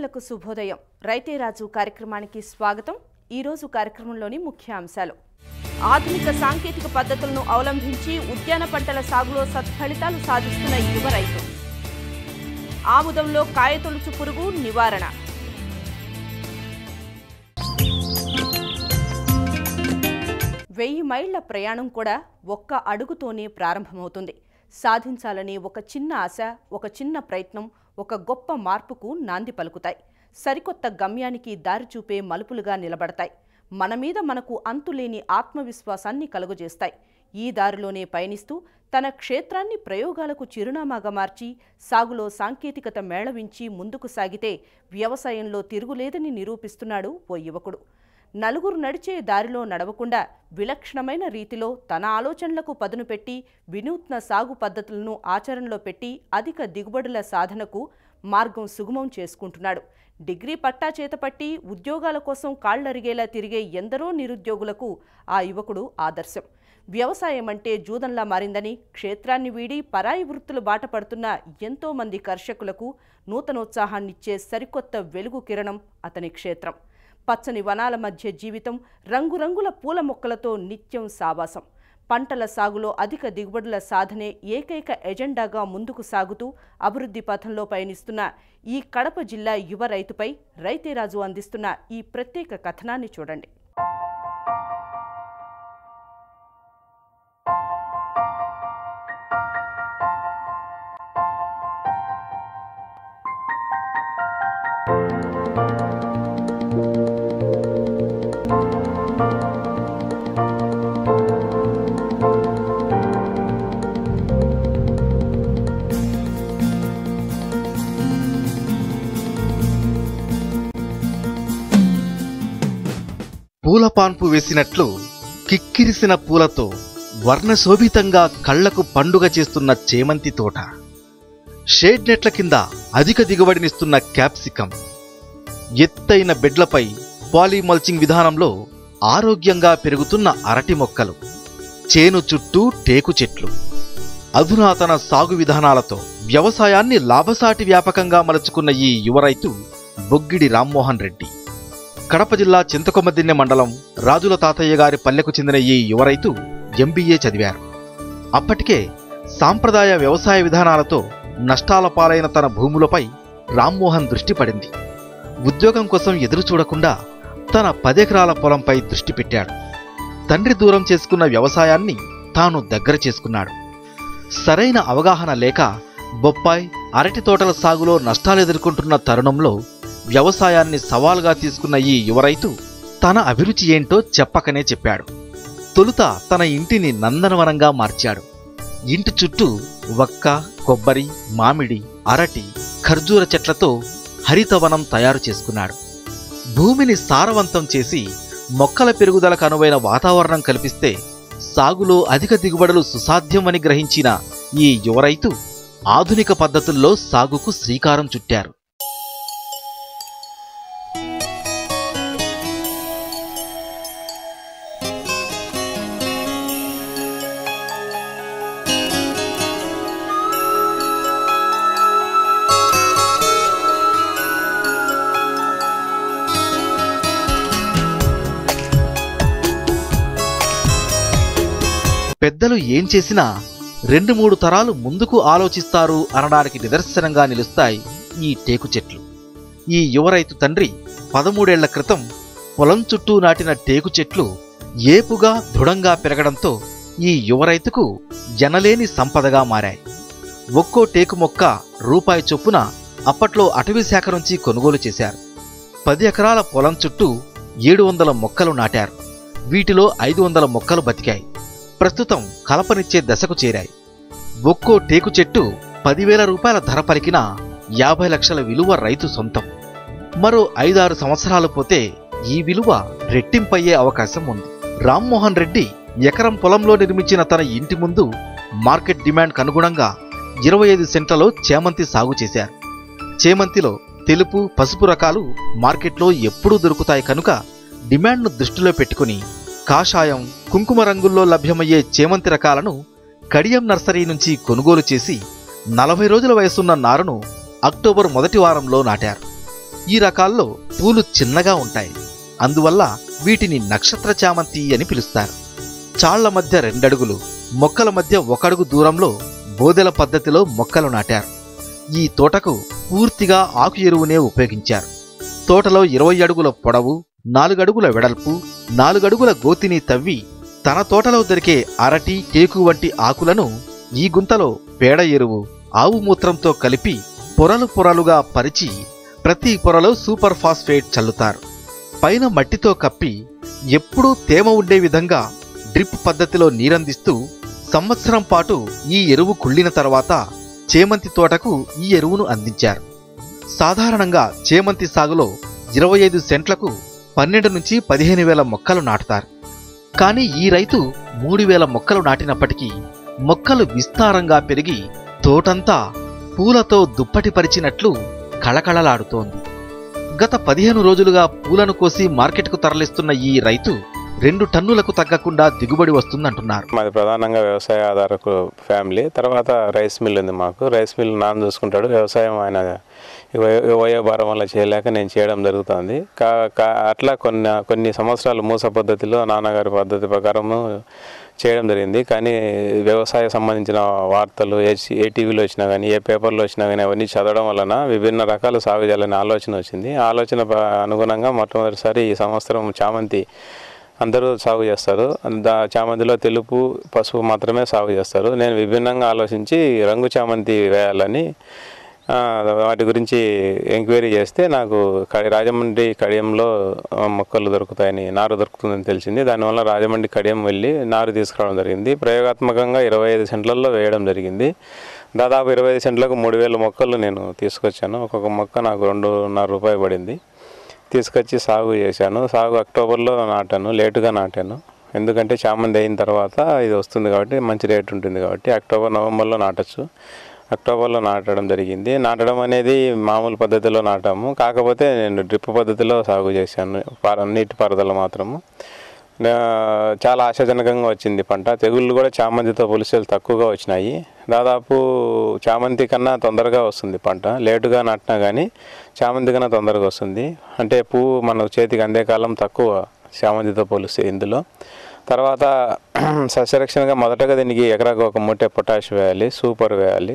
రైతన్నలకు శుభోదయం రైతే రాజు కార్యక్రమానికి స్వాగతం ఈరోజు కార్యక్రమంలోని ముఖ్య అంశాలు ఆధునిక సాంకేతిక పద్ధతులను అవలంబించి ఉద్యాన పంటల సాగులో సత్ఫలితాలు సాధిస్తున్న యువ రైతు ఆముదంలో కాయతొలుచు పురుగు నివారణ వెయ్యి మైళ్ల ప్రయాణం కూడా ఒక్క అడుగుతోనే ప్రారంభమవుతుంది సాధించాలని ఒక చిన్న ఆశ ఒక చిన్న ప్రయత్నం ఒక గొప్ప మార్పుకు నాంది పలుకుతాయి సరికొత్త గమ్యానికి దారి చూపే మలుపులుగా నిలబడతాయి మన మీద మనకు అంతులేని ఆత్మవిశ్వాసాన్ని కలుగజేస్తాయి ఈ దారిలోనే పయనిస్తూ తన క్షేత్రాన్ని ప్రయోగాలకు చిరునామాగా మార్చి సాగులో సాంకేతికత మేళవించి ముందుకు సాగితే వ్యవసాయంలో తిరుగులేదని నిరూపిస్తున్నాడు ఓ యువకుడు నలుగురు నడిచే దారిలో నడవకుండా విలక్షణమైన రీతిలో తన ఆలోచనలకు పదును పెట్టి వినూత్న సాగు పద్ధతులను ఆచరణలో పెట్టి అధిక దిగుబడుల సాధనకు మార్గం సుగమం చేసుకుంటున్నాడు డిగ్రీ పట్టా చేతపట్టి ఉద్యోగాల కోసం కాళ్లరిగేలా తిరిగే ఎందరో నిరుద్యోగులకు ఆ యువకుడు ఆదర్శం వ్యవసాయం అంటే జూదంలా మారిందని క్షేత్రాన్ని వీడి పరాయి వృత్తులు బాట పడుతున్న ఎంతో మంది కర్షకులకు నూతనోత్సాహాన్నిచ్చే సరికొత్త వెలుగు కిరణం అతని క్షేత్రం పచ్చని వనాల మధ్య జీవితం రంగురంగుల పూల మొక్కలతో నిత్యం సావాసం పంటల సాగులో అధిక దిగుబడుల సాధనే ఏకైక ఎజెండాగా ముందుకు సాగుతూ అభివృద్ధి పథంలో పయనిస్తున్న ఈ కడప జిల్లా యువ రైతుపై రైతేరాజు అందిస్తున్న ఈ ప్రత్యేక కథనాన్ని చూడండి పూలపాన్పు వేసినట్లు కిక్కిరిసిన పూలతో వర్ణశోభితంగా కళ్లకు పండుగ చేస్తున్న చేమంతి తోట షేడ్ నెట్ల కింద అధిక దిగుబడినిస్తున్న క్యాప్సికం ఎత్తైన బెడ్లపై పాలీమల్చింగ్ విధానంలో ఆరోగ్యంగా పెరుగుతున్న అరటి మొక్కలు చేను చుట్టూ టేకు చెట్లు అధునాతన సాగు విధానాలతో వ్యవసాయాన్ని లాభసాటి వ్యాపకంగా మలుచుకున్న ఈ యువ రైతు బొగ్గిడి రామ్మోహన్ రెడ్డి కడప జిల్లా చింతకొమ్మదిన్నె మండలం రాజుల తాతయ్య గారి పల్లెకు చెందిన ఈ యువ రైతు ఎంబీఏ చదివారు అప్పటికే సాంప్రదాయ వ్యవసాయ విధానాలతో నష్టాల పాలైన తన భూములపై రామ్మోహన్ దృష్టి పడింది ఉద్యోగం కోసం ఎదురు చూడకుండా తన పదెకరాల పొలంపై దృష్టి పెట్టాడు తండ్రి దూరం చేసుకున్న వ్యవసాయాన్ని తాను దగ్గర చేసుకున్నాడు సరైన అవగాహన లేక బొప్పాయి అరటి తోటల సాగులో నష్టాలు ఎదుర్కొంటున్న తరుణంలో వ్యవసాయాన్ని సవాల్గా తీసుకున్న ఈ యువ రైతు తన అభిరుచి ఏంటో చెప్పకనే చెప్పాడు తొలుత తన ఇంటిని నందనవనంగా మార్చాడు ఇంటి చుట్టూ వక్క కొబ్బరి మామిడి అరటి ఖర్జూర చెట్లతో హరితవనం తయారు చేసుకున్నాడు భూమిని సారవంతం చేసి మొక్కల పెరుగుదలకు అనువైన వాతావరణం కల్పిస్తే సాగులో అధిక దిగుబడులు సుసాధ్యమని గ్రహించిన ఈ యువ రైతు ఆధునిక పద్ధతుల్లో సాగుకు శ్రీకారం చుట్టారు పెద్దలు ఏం చేసినా రెండు మూడు తరాలు ముందుకు ఆలోచిస్తారు అనడానికి నిదర్శనంగా నిలుస్తాయి ఈ టేకు చెట్లు ఈ యువ రైతు తండ్రి పదమూడేళ్ల క్రితం పొలం చుట్టూ నాటిన టేకు చెట్లు ఏపుగా దృఢంగా పెరగడంతో ఈ యువ రైతుకు జనలేని సంపదగా మారాయి ఒక్కో టేకు మొక్క రూపాయి చొప్పున అప్పట్లో అటవీ శాఖ నుంచి కొనుగోలు చేశారు పది ఎకరాల పొలం చుట్టూ ఏడు వందల మొక్కలు నాటారు వీటిలో ఐదు వందల మొక్కలు బతికాయి ప్రస్తుతం కలపనిచ్చే దశకు చేరాయి ఒక్కో టేకు చెట్టు పదివేల రూపాయల ధర పలికిన యాభై లక్షల విలువ రైతు సొంతం మరో ఐదారు సంవత్సరాలు పోతే ఈ విలువ రెట్టింపయ్యే అవకాశం ఉంది రామ్మోహన్ రెడ్డి ఎకరం పొలంలో నిర్మించిన తన ఇంటి ముందు మార్కెట్ డిమాండ్కు అనుగుణంగా ఇరవై ఐదు సెంట్లలో చేమంతి సాగు చేశారు చేమంతిలో తెలుపు పసుపు రకాలు మార్కెట్లో ఎప్పుడూ దొరుకుతాయి కనుక డిమాండ్ను దృష్టిలో పెట్టుకుని కాషాయం కుంకుమ రంగుల్లో లభ్యమయ్యే చేమంతి రకాలను కడియం నర్సరీ నుంచి కొనుగోలు చేసి నలభై రోజుల వయసున్న నారును అక్టోబర్ మొదటి వారంలో నాటారు ఈ రకాల్లో పూలు చిన్నగా ఉంటాయి అందువల్ల వీటిని నక్షత్ర చామంతి అని పిలుస్తారు చాళ్ల మధ్య రెండడుగులు మొక్కల మధ్య ఒకడుగు దూరంలో బోదెల పద్ధతిలో మొక్కలు నాటారు ఈ తోటకు పూర్తిగా ఆకు ఎరువునే ఉపయోగించారు తోటలో ఇరవై అడుగుల పొడవు నాలుగడుగుల వెడల్పు నాలుగడుగుల గోతిని తవ్వి తన తోటలో దొరికే అరటి టేకు వంటి ఆకులను ఈ గుంతలో పేడ ఎరువు ఆవు మూత్రంతో కలిపి పొరలు పొరలుగా పరిచి ప్రతి పొరలో సూపర్ ఫాస్ఫేట్ చల్లుతారు పైన మట్టితో కప్పి ఎప్పుడూ తేమ ఉండే విధంగా డ్రిప్ పద్ధతిలో నీరందిస్తూ సంవత్సరం పాటు ఈ ఎరువు కుళ్ళిన తర్వాత చేమంతి తోటకు ఈ ఎరువును అందించారు సాధారణంగా చేమంతి సాగులో ఇరవై ఐదు సెంట్లకు పన్నెండు నుంచి పదిహేను వేల మొక్కలు నాటుతారు కానీ ఈ రైతు మూడు వేల మొక్కలు నాటినప్పటికీ మొక్కలు విస్తారంగా పెరిగి తోటంతా పూలతో దుప్పటి పరిచినట్లు కళకళలాడుతోంది గత పదిహేను రోజులుగా పూలను కోసి మార్కెట్కు తరలిస్తున్న ఈ రైతు రెండు టన్నులకు తగ్గకుండా దిగుబడి వస్తుందంటున్నారు మాది ప్రధానంగా వ్యవసాయ ఆధారకు ఫ్యామిలీ తర్వాత రైస్ మిల్ ఉంది మాకు రైస్ మిల్ నాన్న చూసుకుంటాడు వ్యవసాయం ఆయన వయ- వయోభారం వల్ల చేయలేక నేను చేయడం జరుగుతుంది కా కా- అట్లా కొన్ని కొన్ని సంవత్సరాలు మూస పద్ధతిలో నాన్నగారి పద్ధతి ప్రకారము చేయడం జరిగింది కానీ వ్యవసాయ సంబంధించిన వార్తలు ఏ ఏ టీవీలో వచ్చినా కానీ ఏ పేపర్లో వచ్చినా కానీ అవన్నీ చదవడం వలన విభిన్న రకాలు సాగు చేయాలనే ఆలోచన వచ్చింది ఆ ఆలోచన ప- అనుగుణంగా మొట్టమొదటిసారి ఈ సంవత్సరం చామంతి అందరూ సాగు చేస్తారు దా చామంతిలో తెలుపు పసుపు మాత్రమే సాగు చేస్తారు నేను విభిన్నంగా ఆలోచించి రంగు చామంతి వేయాలని ఆ, వాటి గురించి ఎంక్వైరీ చేస్తే నాకు కడి రాజమండ్రి కడియంలో ఆ, మొక్కలు దొరుకుతాయని నారు దొరుకుతుందని తెలిసింది దానివల్ల రాజమండ్రి కడియం వెళ్ళి నారు తీసుకురావడం జరిగింది ప్రయోగాత్మకంగా ఇరవై ఐదు సెంట్లలో వేయడం జరిగింది దాదాపు ఇరవై ఐదు సెంట్లకు మూడు వేల మొక్కలు నేను తీసుకొచ్చాను ఒక్కొక్క మొక్క నాకు రెండున్నర రూపాయలు పడింది తీసుకొచ్చి సాగు చేశాను సాగు అక్టోబర్లో నాటాను లేటుగా నాటాను ఎందుకంటే చామంతి అయిన తర్వాత ఇది వస్తుంది కాబట్టి మంచి రేట్ ఉంటుంది కాబట్టి అక్టోబర్ నవంబర్లో నాటచ్చు అక్టోబర్లో నాటడం జరిగింది నాటడం అనేది మామూలు పద్ధతిలో నాటాము కాకపోతే నేను డ్రిప్ పద్ధతిలో సాగు చేశాను పార నీటి పారుదల మాత్రము నా- చాలా ఆశాజనకంగా వచ్చింది పంట తెగుళ్ళు కూడా చామంతితో పోలిస్తే తక్కువగా వచ్చినాయి దాదాపు చామంతి కన్నా తొందరగా వస్తుంది పంట లేటుగా నాటినా కానీ చామంతి కన్నా తొందరగా వస్తుంది అంటే పువ్వు మన చేతికి అందే కాలం తక్కువ చామంతితో పోలిస్తే ఇందులో తర్వాత సస్యరక్షణగా మొదటగా దీనికి ఎకరాకు ఒక మూటే పొటాష్ వేయాలి సూపర్ వేయాలి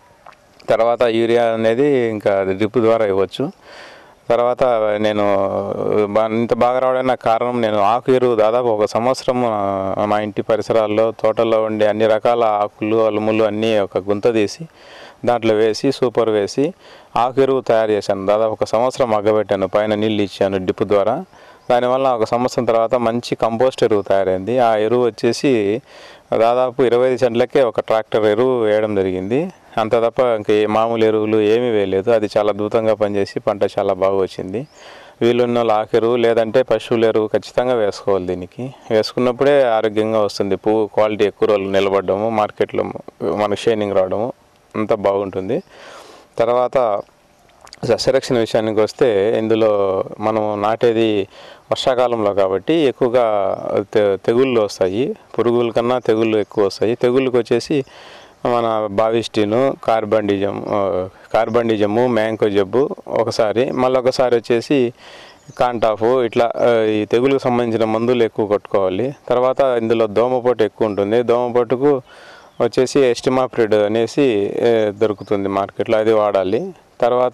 తర్వాత యూరియా అనేది ఇంకా డ్రిప్ ద్వారా ఇవ్వచ్చు తర్వాత నేను బా- ఇంత బాగా రావడానికి నాకు కారణం నేను ఆకు ఎరువు దాదాపు ఒక సంవత్సరం ఆ, మా ఇంటి పరిసరాల్లో తోటల్లో ఉండే అన్ని రకాల ఆకులు అలుములు అన్నీ ఒక గుంత తీసి దాంట్లో వేసి సూపర్ వేసి ఆకు ఎరువు తయారు చేశాను దాదాపు ఒక సంవత్సరం మగ్గబెట్టాను పైన నీళ్ళు ఇచ్చాను డిప్ ద్వారా దానివల్ల ఒక సంవత్సరం తర్వాత మంచి కంపోస్ట్ ఎరువు తయారైంది ఆ ఎరువు వచ్చేసి దాదాపు ఇరవై ఐదు సెంట్లకే ఒక ట్రాక్టర్ ఎరువు వేయడం జరిగింది అంత తప్ప ఇంకా ఏ మామూలు ఎరువులు ఏమీ వేయలేదు అది చాలా అద్భుతంగా పనిచేసి పంట చాలా బాగా వచ్చింది వీలున్న వాళ్ళు ఆకు ఎరువు లేదంటే పశువుల ఎరువు ఖచ్చితంగా వేసుకోవాలి దీనికి వేసుకున్నప్పుడే ఆరోగ్యంగా వస్తుంది పువ్వు క్వాలిటీ ఎక్కువ రోజులు నిలబడము మార్కెట్లో మనకు షైనింగ్ రావడము అంతా బాగుంటుంది తర్వాత సస్యరక్షణ విషయానికి వస్తే ఇందులో మనం నాటేది వర్షాకాలంలో కాబట్టి ఎక్కువగా తె తెగుళ్ళు వస్తాయి పురుగుల కన్నా తెగుళ్ళు ఎక్కువ వస్తాయి తెగుళ్ళకి వచ్చేసి మన బావిస్టిను కార్బండిజం ఆ, కార్బండిజము మ్యాంకో జబ్బు ఒకసారి మళ్ళీ ఒకసారి వచ్చేసి కాంటాఫ్ ఇట్లా ఆ, ఈ తెగులుకు సంబంధించిన మందులు ఎక్కువ కొట్టుకోవాలి తర్వాత ఇందులో దోమపోటు ఎక్కువ ఉంటుంది దోమపోటుకు వచ్చేసి ఎస్టిమాప్రిడ్ అనేసి ఏ, దొరుకుతుంది మార్కెట్లో అది వాడాలి తర్వాత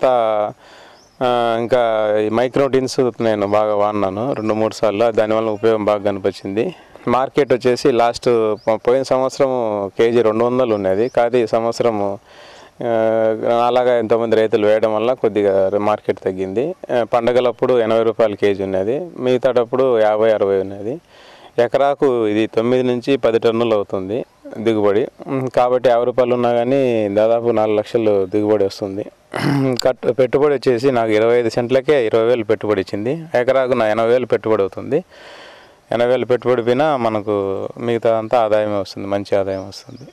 ఆ, ఇంకా ఈ మైక్రోటిన్స్ నేను బాగా వాడినాను రెండు మూడు సార్లు దానివల్ల ఉపయోగం బాగా కనిపించింది మార్కెట్ వచ్చేసి లాస్ట్ పో- పోయిన సంవత్సరం కేజీ రెండు వందలు ఉన్నది కానీ ఈ సంవత్సరము ఆ, అలాగా ఎంతోమంది రైతులు వేయడం వల్ల కొద్దిగా మార్కెట్ తగ్గింది ఆ, పండగలప్పుడు ఎనభై రూపాయల కేజీ ఉన్నది మిగతాటప్పుడు యాభై అరవై ఉన్నది ఎకరాకు ఇది తొమ్మిది నుంచి పది టన్నులు అవుతుంది దిగుబడి ఉమ్, కాబట్టి యాభై రూపాయలు ఉన్నా కానీ దాదాపు నాలుగు లక్షలు దిగుబడి వస్తుంది కట్ పెట్టుబడి వచ్చేసి నాకు ఇరవై ఐదు సెంట్లకే ఇరవై వేలు పెట్టుబడి ఇచ్చింది ఎకరాకు నా ఎనభై వేలు పెట్టుబడి అవుతుంది ఎనభై వేలు పెట్టుబడి పోయినా మనకు మిగతా అంతా ఆదాయమే వస్తుంది మంచి ఆదాయం వస్తుంది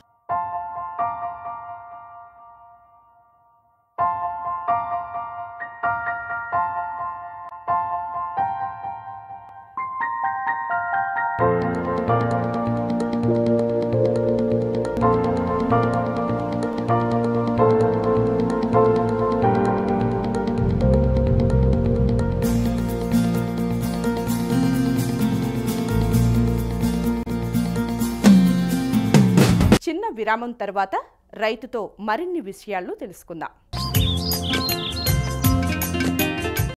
చిన్న విరామం తర్వాత రైతుతో మరిన్ని విషయాలు తెలుసుకుందాం